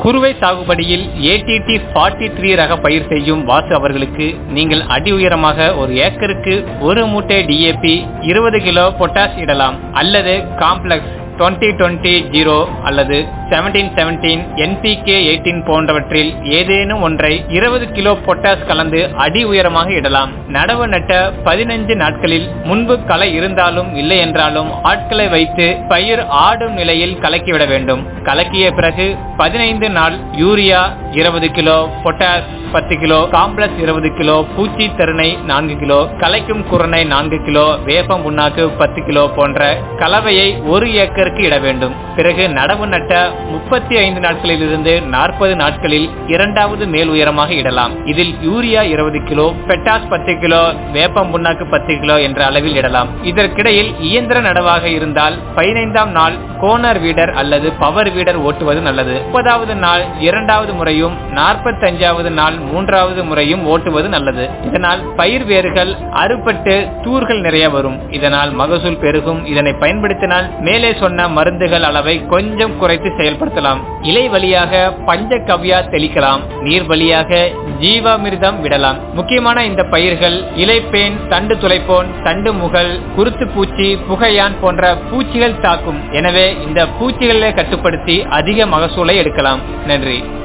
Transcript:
குறுவை சாகுபடியில் ADT forty three ரக பயிர் செய்யும் வாசு அவர்களுக்கு நீங்கள் அடி உயரமாக ஒரு ஏக்கருக்கு ஒரு மூட்டை டிஏபி இருபது கிலோ பொட்டாஷ் இடலாம் அல்லது காம்ப்ளெக்ஸ் டுவெண்ட்டி டுவெண்ட்டி ஜீரோ அல்லது செவன்டீன் செவன்டீன் என்பிகே எயிட்டீன் போன்றவற்றில் ஏதேனும் ஒன்றை இருபது கிலோ பொட்டாஸ் கலந்து அடி உயரமாக இடலாம் நடவு நட்ட பதினஞ்சு நாட்களில் முன்பு களை இருந்தாலும் இல்லை என்றாலும் ஆட்களை வைத்து பயிர் ஆடும் நிலையில் கலக்கிவிட வேண்டும் கலக்கிய பிறகு பதினைந்து நாள் யூரியா இருபது கிலோ பொட்டாஸ் பத்து கிலோ காம்ப்ளெக்ஸ் இருபது கிலோ பூச்சி தருணை நான்கு கிலோ கலைக்கும் குரணை நான்கு கிலோ வேப்பம் புண்ணாக்கு பத்து கிலோ போன்ற கலவையை ஒரு ஏக்கருக்கு இட வேண்டும் பிறகு நடவு நட்ட முப்பத்தி ஐந்து நாட்களில் இருந்து நாற்பது நாட்களில் இரண்டாவது மேல் உயரமாக இடலாம் இதில் யூரியா இருபது கிலோ பெட்டாஸ் பத்து கிலோ வேப்பம் புண்ணாக்கு பத்து கிலோ என்ற அளவில் இடலாம் இதற்கிடையில் இயந்திர நடவாக இருந்தால் பதினைந்தாம் நாள் கோனர் வீடர் அல்லது பவர் வீடர் ஓட்டுவது நல்லது முப்பதாவது நாள் இரண்டாவது முறையும் நாற்பத்தஞ்சாவது நாள் மூன்றாவது முறையும் ஓட்டுவது நல்லது இதனால் பயிர் வேர்கள் அறுபட்டு தூர்கள் நிறைய வரும் இதனால் மகசூல் பெருகும் இதனை பயன்படுத்தினால் மேலே சொன்ன மருந்துகள் அளவை கொஞ்சம் குறைத்து செயல்படுத்தலாம் இலை வழியாக பஞ்ச கவ்யா தெளிக்கலாம் நீர் வழியாக ஜீவாமிர்தம் விடலாம் முக்கியமான இந்த பயிர்கள் இலைப்பேன் தண்டு துளைப்போன் தண்டு முகல் குருத்து பூச்சி புகையான் போன்ற பூச்சிகள் தாக்கும் எனவே இந்த பூச்சிகளை கட்டுப்படுத்தி அதிக மகசூலை எடுக்கலாம் நன்றி